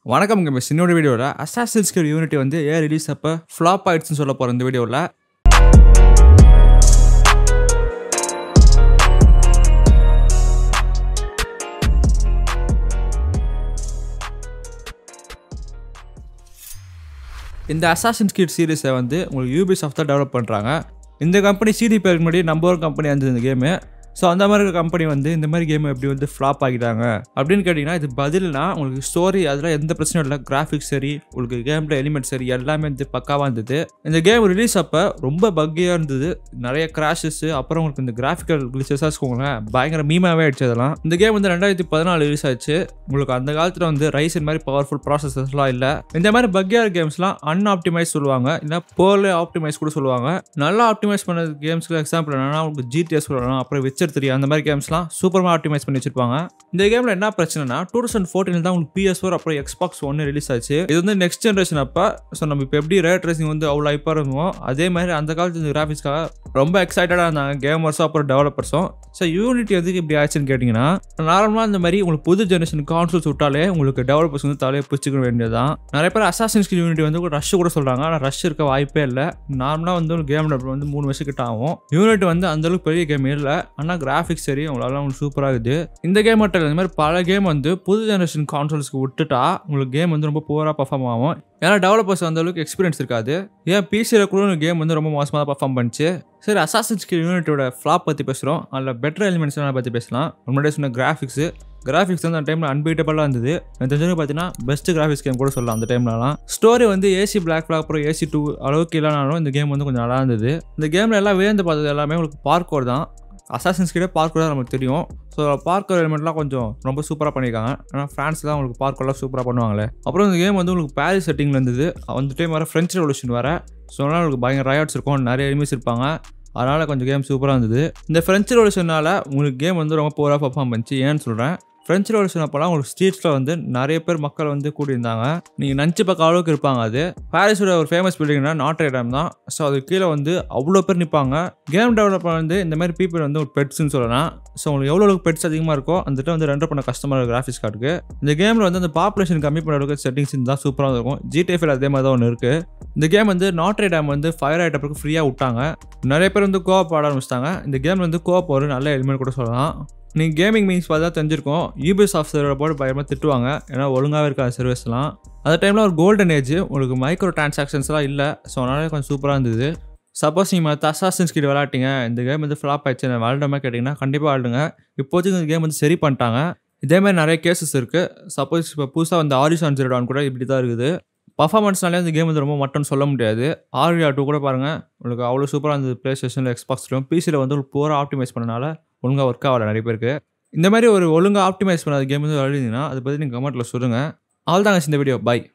வணக்கம் இங்கே சின்னோட வீடியோவில் அசாசின்ஸ் கிரீட் யூனிட்டி வந்து ஏன் ரிலீஸ் அப்போ ஃப்ளாப் ஆயிடுச்சுன்னு சொல்ல போகிறேன் இந்த வீடியோவில் இந்த அசாசின்ஸ் கிரீட் சீரிஸை வந்து உங்களுக்கு யூபி சாஃப்ட் தான் டெவலப் பண்ணுறாங்க இந்த கம்பெனி சிடி பேருக்கு முன்னாடி நம்பர் ஒன் கம்பெனி இருந்தது இந்த கேமு ஸோ அந்த மாதிரி இருக்க கம்பெனி வந்து இந்த மாதிரி கேம் எப்படி வந்து ஃப்ளாப் ஆகிட்டாங்க அப்படின்னு கேட்டிங்கன்னா இது பதில்னா உங்களுக்கு ஸ்டோரி அதில் எந்த பிரச்சனையும் இல்லை கிராஃபிக்ஸ் சரி உங்களுக்கு கேமில் எலிமெண்ட் சரி எல்லாமே வந்து பக்காவாக இருந்தது இந்த கேம் ரிலீஸ் அப்போ ரொம்ப பக்கியாக இருந்தது நிறைய கிராஷஸ் அப்புறம் உங்களுக்கு இந்த கிராஃபிக்கல் கிளிச்சஸாக வச்சுக்கோங்களேன் பயங்கர மீமாவே ஆயிடுச்சு அதெல்லாம் இந்த கேம் வந்து ரெண்டாயிரத்தி பதினாலு ரிலீஸ் ஆச்சு உங்களுக்கு அந்த காலத்தில் வந்து ரைசன் மாதிரி பவர்ஃபுல் ப்ராசஸஸ்லாம் இல்லை இந்த மாதிரி பக்கியாக கேம்ஸ்லாம் அன்ஆப்டிமைஸ் சொல்லுவாங்க இல்லை போர்ல ஆப்டிமைஸ் கூட சொல்லுவாங்க நல்லா ஆப்டிமைஸ் பண்ண கேம்ஸ்க்கு எக்ஸாம்பிள் என்னன்னா உங்களுக்கு ஜிடிஎஸ் சொல்லலாம் அப்புறம் விச்சர் த்ரீ அந்த மாதிரி கேம்ஸ்லாம் சூப்பராக ஆப்டிமைஸ் பண்ணி வச்சிருப்பாங்க இந்த கேமில் என்ன பிரச்சனைனா டூ தௌசண்ட் ஃபோர்டீன் தான் உங்களுக்கு பிஎஸ் ஃபோர் அப்புறம் எக்ஸ்பாக்ஸ் ஒன்று ரிலீஸ் ஆச்சு இது வந்து நெக்ஸ்ட் ஜென்ரேஷன் அப்போ ஸோ நம்ம இப்போ எப்படி ரேட் ரேசிங் வந்து அவ்வளோ ஹைப்பாக இருந்தோம் அதே மாதிரி அந்த காலத்து இந்த கிராஃபிக்ஸ்க்காக ரொம்ப எக்ஸைட்டடாக இருந்தாங்க கேமர்ஸும் அப்புறம் டெவலப்பர்ஸும் ஸோ யூனிட்டி எதுக்கு இப்படி ஆச்சுன்னு கேட்டிங்கன்னா நார்மலாக இந்த மாதிரி உங்களுக்கு புது ஜென்ரேஷன் கான்சோல்ஸ் விட்டாலே உங்களுக்கு டெவலப்பர்ஸ் வந்து தலையை பிடிச்சிக்க வேண்டியதுதான் நிறைய பேர் அசாசின்ஸ் யூனிட்டி வந்து ரஷ் கூட சொல்கிறாங்க ஆனால் ரஷ் இருக்க வாய்ப்பே இல்லை நார்மலாக வந்து ஒரு கேம் டெவலப் வந்து மூணு வருஷம் கிட்ட ஆகும் யூனிட் வந்து அந்தளவுக்கு பெரிய கேம் இல்லை ஆனால் கிராஃபிக்ஸ் சரி உங்களால உங்களுக்கு சூப்பராக இருக்குது இந்த கேம் மட்டும் இல்லை இந்த மாதிரி பல கேம் வந்து புது ஜென்ரேஷன் கான்சோல்ஸ்க்கு விட்டுட்டா உங்களுக்கு கேம் வந்து ரொம்ப புவராக பர்ஃபார்ம் ஆகும் ஏன்னா டெவலப்பர்ஸ் அந்த அளவுக்கு எக்ஸ்பீரியன்ஸ் இருக்காது ஏன் பிசியில் கூட கேம் வந்து ரொம்ப மோசமாக பர்ஃபார்ம் பண்ணிச்சு சரி அசாசின்ஸ் யூனிட்டோட ஃப்ளாப் பற்றி பேசுகிறோம் அதில் பெட்டர் எலிமெண்ட்ஸ் பற்றி பேசலாம் முன்னாடியே சொன்ன கிராஃபிக்ஸு கிராஃபிக்ஸ் வந்து அந்த டைமில் அன்பீட்டபுளாக இருந்தது எனக்கு தெரிஞ்சது பார்த்தீங்கன்னா பெஸ்ட் கிராஃபிக்ஸ் கேம் கூட சொல்லலாம் அந்த டைம்லலாம் ஸ்டோரி வந்து ஏசி பிளாக் ஃபிளாக் அப்புறம் ஏசி டூ அளவுக்கு இல்லைனாலும் இந்த கேம் வந்து கொஞ்சம் நல்லா இருந்தது இந்த கேமில் எல்லாம் வியந்து பார்த்தது எல்லாமே உங்களுக்கு பார்க்கோர் தான் அசாசின்ஸ் கிட்டே பார்க்கோர் தான் நமக்கு தெரியும் ஸோ பார்க்கர் எலிமெண்ட்லாம் கொஞ்சம் ரொம்ப சூப்பராக பண்ணியிருக்காங்க ஏன்னா ஃப்ரான்ஸ் தான் உங்களுக்கு பார்க்கர்லாம் சூப்பராக பண்ணுவாங்களே அப்புறம் இந்த கேம் வந்து உங்களுக்கு பாரிஸ் செட்டிங்கில் இருந்தது அந்த டைம் வர ஃப்ரெஞ்ச் ரெவல்யூஷன் வர ஸோ அதனால் உங்களுக்கு பயங்கர ரயாட்ஸ் இருக்கும் நிறைய எனிமீஸ் இருப்பாங்க அதனால் கொஞ்சம் கேம் சூப்பராக இருந்தது இந்த ஃப்ரெஞ்ச் ரெவல்யூஷனால் உங்களுக்கு கேம் வந்து ரொம்ப போராக பர்ஃபார்ம் பண்ணிச்சு ஏன்னு சொல்கிறேன் ஃப்ரெஞ்ச் ரெவல்யூஷன் அப்போலாம் உங்களுக்கு ஸ்ட்ரீட்ஸில் வந்து நிறைய பேர் மக்கள் வந்து கூடியிருந்தாங்க நீங்கள் நினச்சி பார்க்க அளவுக்கு இருப்பாங்க அது பாரிஸோட ஒரு ஃபேமஸ் பில்டிங்னா நாட்ரே டேம் தான் ஸோ அது கீழே வந்து அவ்வளோ பேர் நிற்பாங்க கேம் டெவலப்பர் வந்து இந்த மாதிரி பீப்புள் வந்து ஒரு பெட்ஸ்னு சொல்லலாம் ஸோ உங்களுக்கு எவ்வளோ அளவுக்கு பெட்ஸ் அதிகமாக இருக்கோ அந்த வந்து ரெண்டர் பண்ண கஸ்டமர் கிராஃபிக்ஸ் கார்டுக்கு இந்த கேமில் வந்து அந்த பாப்புலேஷன் கம்மி பண்ண அளவுக்கு செட்டிங்ஸ் தான் சூப்பராக இருக்கும் ஜிடிஎஃபில் அதே மாதிரி தான் ஒன்று இருக்குது இந்த கேம் வந்து நாட்ரே டேம் வந்து ஃபயர் ஐட்டப்புக்கு ஃப்ரீயாக விட்டாங்க நிறைய பேர் வந்து கோஆப் ஆட ஆரம்பிச்சிட்டாங்க இந்த கேமில் வந்து கோஆப் ஒரு நல்ல எலிமெண்ட் கூட சொல்லலாம் நீங்கள் கேமிங் மீன்ஸ் பார்த்தா தெரிஞ்சிருக்கோம் யூபி சாஃப்ட்வேரை போட்டு பயமாக திட்டுவாங்க ஏன்னா ஒழுங்காகவே இருக்காது சர்வீஸ்லாம் அந்த டைமில் ஒரு கோல்டன் ஏஜ் உங்களுக்கு மைக்ரோ டிரான்சாக்ஷன்ஸ்லாம் இல்லை ஸோ அதனால கொஞ்சம் சூப்பராக இருந்தது சப்போஸ் நீங்கள் மற்ற அசாசன்ஸ் கிட்ட விளாட்டிங்க இந்த கேம் வந்து ஃப்ளாப் ஆயிடுச்சு நான் விளாண்டமா கேட்டிங்கன்னா கண்டிப்பாக விளாடுங்க இப்போதைக்கு இந்த கேம் வந்து சரி பண்ணிட்டாங்க இதேமாதிரி நிறைய கேசஸ் இருக்குது சப்போஸ் இப்போ புதுசாக வந்து ஆரிசான் ஜீரோ கூட இப்படி தான் இருக்குது பர்ஃபார்மன்ஸ்னாலே இந்த கேம் வந்து ரொம்ப மட்டும் சொல்ல முடியாது ஆர்யா டூ கூட பாருங்கள் உங்களுக்கு அவ்வளோ சூப்பராக இருந்தது ப்ளே ஸ்டேஷனில் எக்ஸ்பாக்ஸ்லையும் பிசியில் வந்து ஒரு பூரா ஆப்டிமைஸ் பண்ணனால ஒழுங்காக ஒர்க் ஆகல நிறைய பேருக்கு இந்த மாதிரி ஒரு ஒழுங்காக ஆப்டிமைஸ் பண்ணாத கேம் வந்து விளையாடிங்கன்னா அதை பற்றி நீங்கள் கமெண்ட்டில் சொல்லுங்கள் ஆல் தாங்க இந்த வீடியோ பை